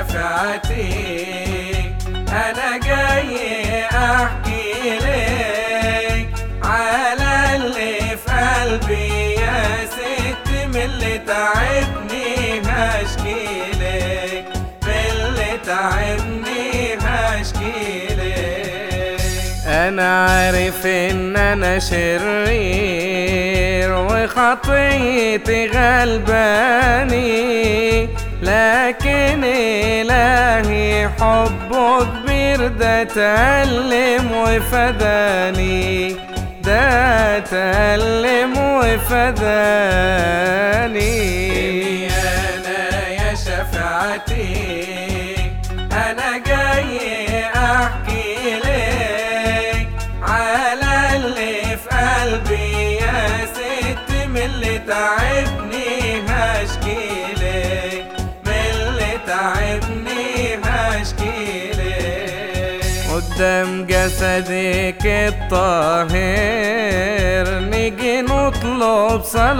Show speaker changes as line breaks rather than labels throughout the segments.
شفاعتي أنا جاي أحكي لك على اللي في قلبي يا ست من اللي تعبني هشكي لك من اللي تعبني هشكي لك
انا عارف ان انا شرير وخطيتي غلباني لكن الهي حبه كبير ده تألم وفداني ده تألم وفداني
أنا يا شفاعتي أنا جاي أحكي لك على اللي في قلبي يا ست من اللي تعبني هشكي لك من اللي تعبني هشكي لك
قدام جسدك الطاهر نيجي نطلب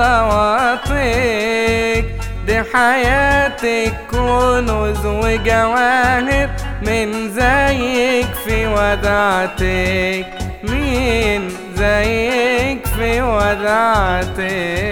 صلواتك دي حياتك كنوز وجواهر من زيك في ودعتك مين زيك في ودعتك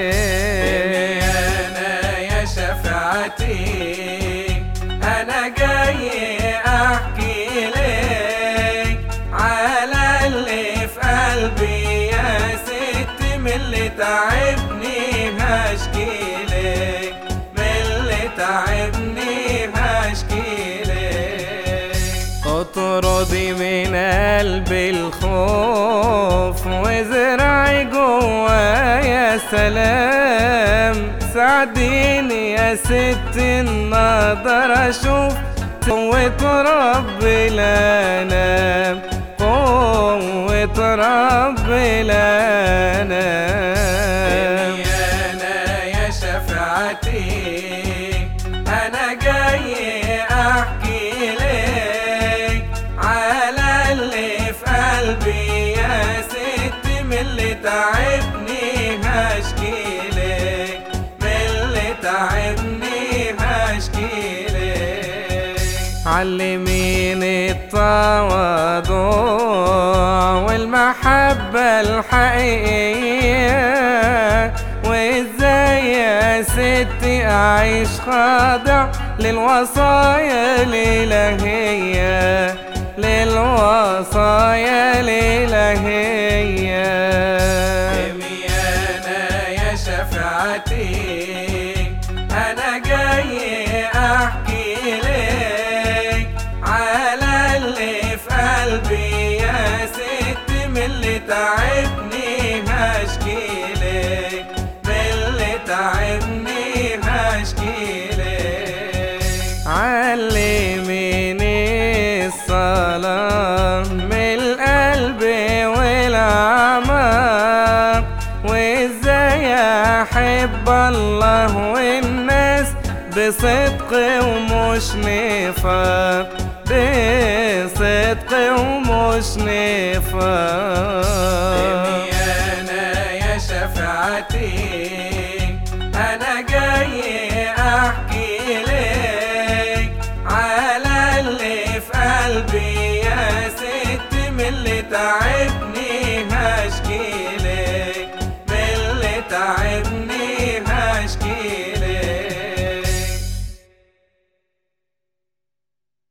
أنا يا شفاعتي أنا جاي أحكي لك على اللي في قلبي يا ست من اللي تعبني هشكي لك من اللي تعبني هشكي لك
اطردي من قلبي الخوف وازرعي جوايا سلام ساعديني يا ست ان اقدر اشوف قوة ربي لا نام قوة ربي لا نام
أنا يا شفاعتي أنا جاي أحكي لك على اللي في قلبي يا ست من اللي تعبني هشكي لك من اللي تعبني هشكي لك
علميني التواضع والمحبة الحقيقية وازاي يا ستي اعيش خاضع للوصايا الالهية للوصايا الالهية
أنا يا شفاعتي أنا جاي أحكي لك على اللي في قلبي يا ست من اللي تعبني هشكي لك من اللي تعبني هشكي لك
علميني الصلاة من القلب والأعماق وإزاي أحب الله والناس بصدق ومش نفاق بصدق ومش نفاق
أنا يا شفاعتي